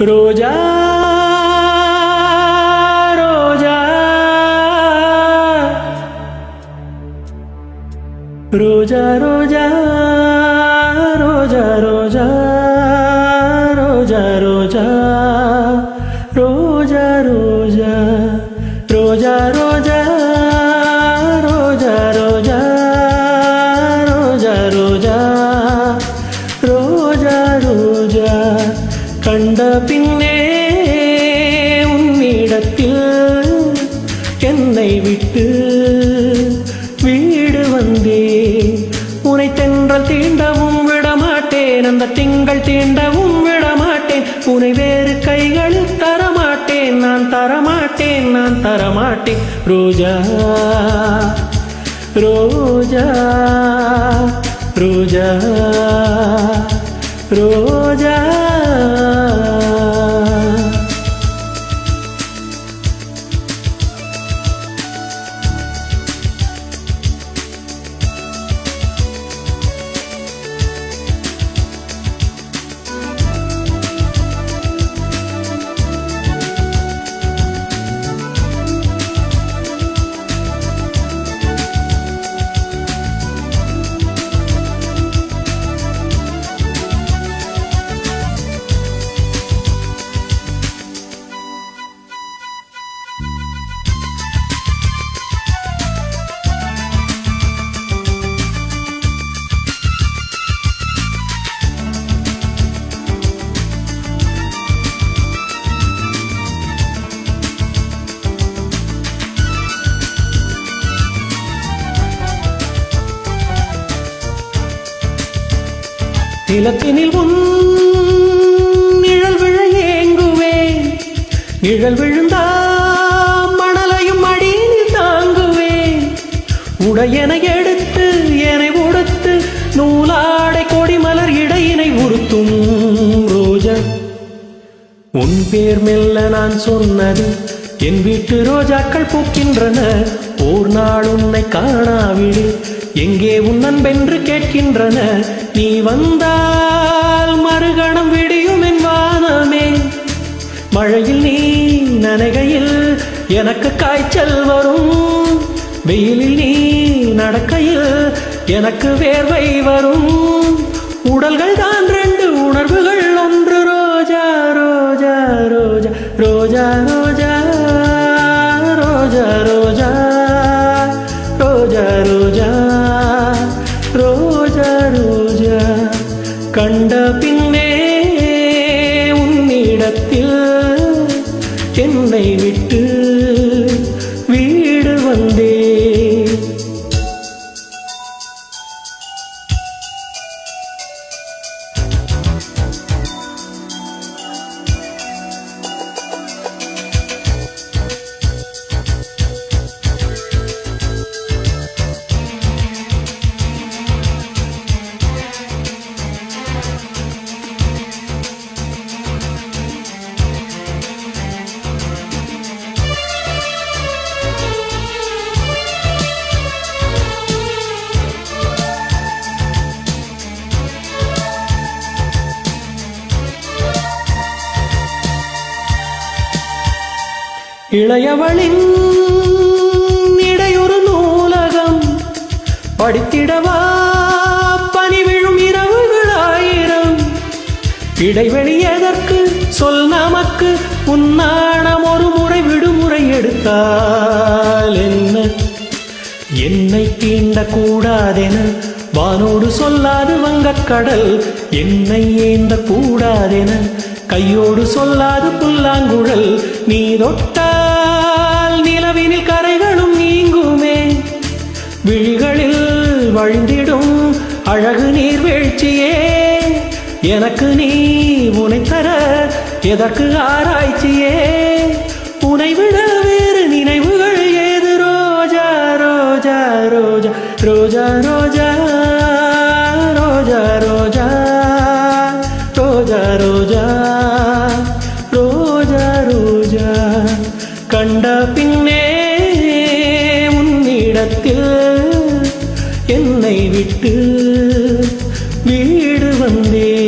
ரோஜா ரோஜா ரோஜா ரோஜா ரோஜா ரோஜா ரோஜா ரோஜா ரோஜா ரோஜா ரோஜா ரோஜா ரோஜா ரோஜா ரோஜா ரோஜா ரோஜா ரோஜா கண்ட பின்னே உன்னிடத்தில் என்னை விட்டு வீடு வந்தேன் உனை தென்றல் தீண்டவும் விடமாட்டேன் அந்த திங்கள் தீண்டவும் விடமாட்டேன் உனை வேறு கைகளில் தரமாட்டேன் நான் தரமாட்டேன் நான் தரமாட்டேன் ரோஜா ரோஜா ரோஜா ரோஜா நிலத்தினில் உன் நிழல் விழ ஏங்குவேன் நிழல் விழுந்தா மணலையும் அடியில் தாங்குவேன் உடையனை எடுத்து என்னை உடுத்து நூலாடை கொடிமலர் இடையினை உறுத்தும் ரோஜா உன் பேர் மெல்ல நான் சொன்னது என் வீட்டு ரோஜாக்கள் பூக்கின்றன ஓர் நாள் உன்னை காணாவிடு எங்கே உன் அன்பென்று கேட்கின்றன நீ வந்தால் மறுகணம் விடியும் என் வானமே மழையில் நீ நனைகையில் எனக்கு காய்ச்சல் வரும் வெயிலில் நீ நடக்கையில் எனக்கு வேர்வை வரும் உடல்கள் தான் ரெண்டு உணர்வுகள் ஒன்று ரோஜா ரோஜா ரோஜா ரோஜா ரோஜா ரோஜா ரோஜா ரோஜா ரோஜா ரோஜா ரோஜா கண்ட பின்னே உன்னிடத்தில் என்னை விட்டு வீடு வந்தேன் இளையவளின் இடையொரு நூலகம் படித்திடவா பனி விழும் இரவுகள் ஆயிரம் இடைவெளி எதற்கு சொல் நமக்கு உன்னாணம் ஒரு முறை விடுமுறை எடுத்தால் என்ன என்னை தீண்ட கூடாதென வானோடு சொல்லாது வங்கக்கடல் என்னை ஏந்த கூடாதென கையோடு சொல்லாது புல்லாங்குழல் நீ தொட்டால் நிலவினில் கரைகளும் நீங்குமே விழிகளில் வழிந்திடும் அழகு நீர்வீழ்ச்சியே எனக்கு நீ உனை தர எதற்கு ஆராய்ச்சியே உனை விட வேறு நினைவுகள் ஏது ரோஜா ரோஜா ரோஜா ரோஜா ரோஜா ரோஜா ரோஜா ரோஜா ரோஜா ரோஜா ரோஜா கண்ட பின்னே உன்னிடத்தில் என்னை விட்டு வீடு வந்தே